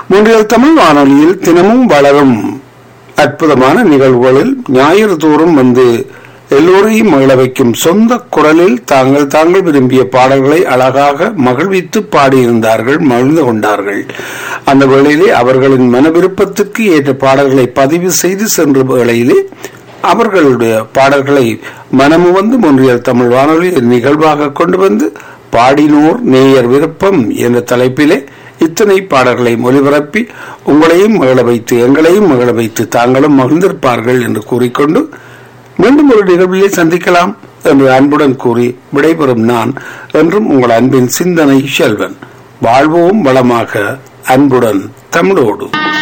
மூன்றியல் தமிழ் வானொலியில் தினமும் வளரும் அற்புதமான நிகழ்வுகளில் ஞாயிறு தோறும் வந்து எல்லோரையும் மகிழ வைக்கும் சொந்த குரலில் தாங்கள் தாங்கள் விரும்பிய பாடல்களை அழகாக மகிழ்வித்து பாடியிருந்தார்கள் மகிழ்ந்து கொண்டார்கள் அந்த வேளையிலே அவர்களின் மன விருப்பத்திற்கு ஏற்ற பாடல்களை பதிவு செய்து சென்ற வேளையிலே அவர்களுடைய பாடல்களை மனமு வந்து ஒன்றியல் தமிழ் வானொலி நிகழ்வாக கொண்டு வந்து பாடினோர் நேயர் விருப்பம் என்ற தலைப்பிலே இத்தனை பாடல்களை ஒலிபரப்பி உங்களையும் மகிழ வைத்து எங்களையும் மகிழ வைத்து தாங்களும் மகிழ்ந்திருப்பார்கள் என்று கூறிக்கொண்டு மீண்டும் ஒரு நிகழ்விலே சந்திக்கலாம் என்று அன்புடன் கூறி விடைபெறும் நான் என்றும் உங்கள் அன்பின் சிந்தனை செல்வன் வாழ்வோம் வளமாக அன்புடன் தமிழோடு